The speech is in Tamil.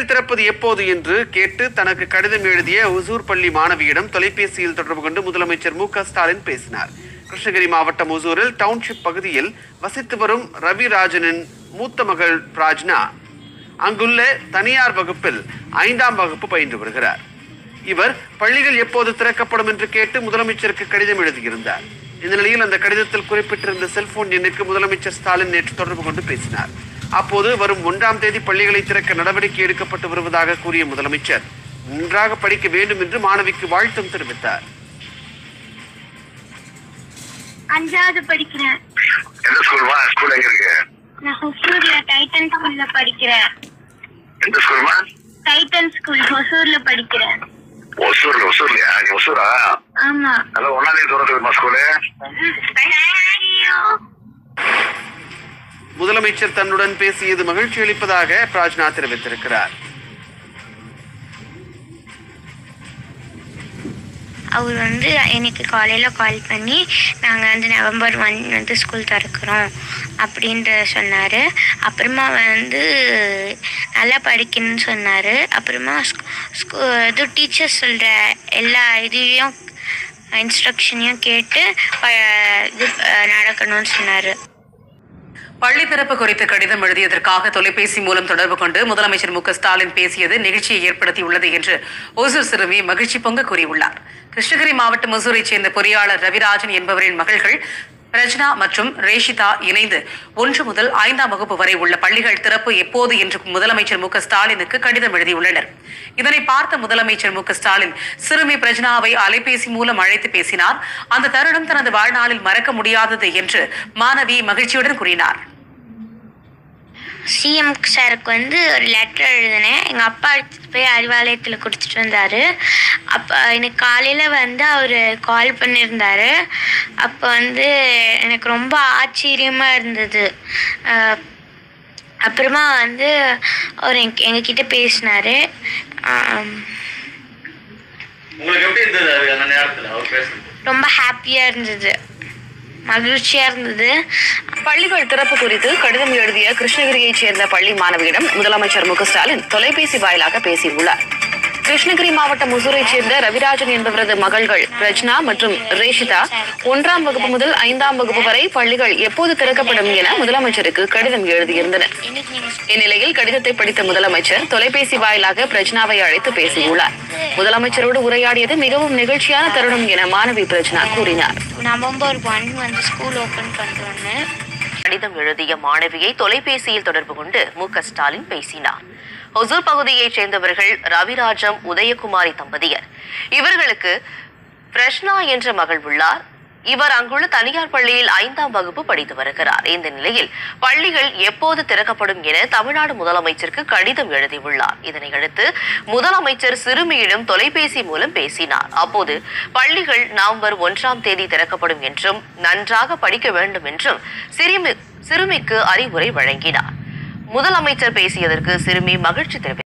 பள்ளிகள் திறப்பது எப்போது என்று கேட்டு தனக்கு கடிதம் எழுதிய ஒசூர் பள்ளி மாணவியிடம் தொலைபேசியில் தொடர்பு கொண்டு முதலமைச்சர் மு க ஸ்டாலின் பேசினார் கிருஷ்ணகிரி மாவட்டம் ஒசூரில் டவுன்ஷிப் பகுதியில் வசித்து வரும் ரவிராஜனின் மூத்த மகள் பிராஜ்னா அங்குள்ள தனியார் வகுப்பில் ஐந்தாம் வகுப்பு பயின்று வருகிறார் இவர் பள்ளிகள் எப்போது திறக்கப்படும் என்று கேட்டு முதலமைச்சருக்கு கடிதம் எழுதியிருந்தார் இந்த நிலையில் அந்த கடிதத்தில் குறிப்பிட்டிருந்த செல்போன் எண்ணுக்கு முதலமைச்சர் ஸ்டாலின் நேற்று தொடர்பு கொண்டு பேசினார் அப்போது வரும் ஒன்றாம் தேதி பள்ளிகளை திறக்க நடவடிக்கை எடுக்கப்பட்டு வருவதாக கூறிய முதலமைச்சர் நன்றாக படிக்க வேண்டும் என்று மாணவிக்கு வாழ்த்தும் தெரிவித்தார் அஞ்சாவது படிக்கிறேன் எந்த ஸ்கூல்மா ஸ்கூல் எங்க இருக்கு நான் ஹொசூர்ல டைட்டன் ஸ்கூல்ல படிக்கிறேன் எந்த ஸ்கூல்மா டைட்டன் ஸ்கூல் ஹொசூர்ல படிக்கிறேன் ஒசூர்ல ஒசூர்லயா நீ ஒசூரா ஆமா அதான் ஒன்னாம் தேதி திறந்துருக்குமா ஸ்கூலு முதலமைச்சர் தன்னுடன் பேசியது மகிழ்ச்சி அளிப்பதாக பிராஜ்னா தெரிவித்திருக்கிறார் அவர் வந்து எனக்கு காலையில் கால் பண்ணி நாங்கள் வந்து நவம்பர் ஒன் வந்து ஸ்கூல் திறக்கிறோம் அப்படின்ற சொன்னார் அப்புறமா வந்து நல்லா படிக்கணும்னு சொன்னார் அப்புறமா ஸ்கூ- ஸ்கூ இது டீச்சர்ஸ் சொல்கிற எல்லா இதையும் இன்ஸ்ட்ரக்ஷனையும் கேட்டு ப- இது அஹ், நடக்கணும்னு சொன்னார் பள்ளி திறப்பு குறித்து கடிதம் எழுதியதற்காக தொலைபேசி மூலம் தொடர்பு கொண்டு முதலமைச்சர் மு க ஸ்டாலின் பேசியது நிகழ்ச்சியை ஏற்படுத்தியுள்ளது என்று ஓசூர் சிறுமி மகிழ்ச்சி பொங்க கூறியுள்ளார் கிருஷ்ணகிரி மாவட்டம் ஒசூரைச் சேர்ந்த பொறியாளர் ரவிராஜன் என்பவரின் மகள்கள் ரஜ்னா மற்றும் ரேஷிதா இணைந்து ஒன்று முதல் ஐந்தாம் வகுப்பு வரை உள்ள பள்ளிகள் திறப்பு எப்போது என்று முதலமைச்சர் மு க ஸ்டாலினுக்கு கடிதம் எழுதியுள்ளனர் இதனை பார்த்த முதலமைச்சர் மு க ஸ்டாலின் சிறுமி பிரஜ்னாவை அலைபேசி மூலம் அழைத்து பேசினார் அந்த தருணம் தனது வாழ்நாளில் மறக்க முடியாதது என்று மாணவி மகிழ்ச்சியுடன் கூறினார் சிஎம் சாருக்கு வந்து ஒரு லெட்டர் எழுதினேன் எங்கள் அப்பா எடுத்துட்டு போய் அறிவாலயத்தில் கொடுத்துட்டு வந்தார் அப்போ எனக்கு காலையில் வந்து அவர் கால் பண்ணியிருந்தார் அப்போ வந்து எனக்கு ரொம்ப ஆச்சரியமாக இருந்தது அஹ், அப்புறமா வந்து அவர் எங்க எங்ககிட்ட பேசினார் உங்களுக்கு எப்படி இருந்தது அது அந்த நேரத்துல அவர் பேசுறது ரொம்ப ஹாப்பியாக இருந்தது மகிழ்ச்சியாக இருந்தது பள்ளிகள் திறப்பு குறித்து கடிதம் எழுதிய கிருஷ்ணகிரியைச் சேர்ந்த பள்ளி மாணவியிடம் முதலமைச்சர் மு க ஸ்டாலின் தொலைபேசி வாயிலாக பேசியுள்ளார் கிருஷ்ணகிரி மாவட்டம் முசூரைச் சேர்ந்த ரவிராஜன் என்பவரது மகள்கள் ரஜ்னா மற்றும் ரேஷிதா ஒன்றாம் வகுப்பு முதல் ஐந்தாம் வகுப்பு வரை பள்ளிகள் எப்போது திறக்கப்படும் என முதலமைச்சருக்கு கடிதம் எழுதியிருந்தனர் இன்னைக்கு நீங்கள் இந்நிலையில் கடிதத்தை படித்த முதலமைச்சர் தொலைபேசி வாயிலாக பிரஜ்னாவை அழைத்து பேசியுள்ளார் முதலமைச்சரோடு உரையாடியது மிகவும் நிகழ்ச்சியான தருணம் என மாணவி பிரஜ்னா கூறினார் நவம்பர் ஒன் வந்து ஸ்கூல் ஓப்பன் பண்ணுறோன்னு கடிதம் எழுதிய மாணவியை தொலைபேசியில் தொடர்பு கொண்டு மு க ஸ்டாலின் பேசினார் ஒசூர் பகுதியைச் சேர்ந்தவர்கள் ரவிராஜம் உதயகுமாரி தம்பதியர் இவர்களுக்கு பிரஷ்னா என்ற மகள் உள்ளார் இவர் அங்குள்ள தனியார் பள்ளியில் ஐந்தாம் வகுப்பு படித்து வருகிறார் இந்த நிலையில் பள்ளிகள் எப்போது திறக்கப்படும் என தமிழ்நாடு முதலமைச்சருக்கு கடிதம் எழுதியுள்ளார் இதனையடுத்து முதலமைச்சர் சிறுமியிடம் தொலைபேசி மூலம் பேசினார் அப்போது பள்ளிகள் நவம்பர் ஒன்றாம் தேதி திறக்கப்படும் என்றும் நன்றாக படிக்க வேண்டும் என்றும் சிறுமி சிறுமிக்கு அறிவுரை வழங்கினார் முதலமைச்சர் பேசியதற்கு சிறுமி மகிழ்ச்சி தெரிவித்தார்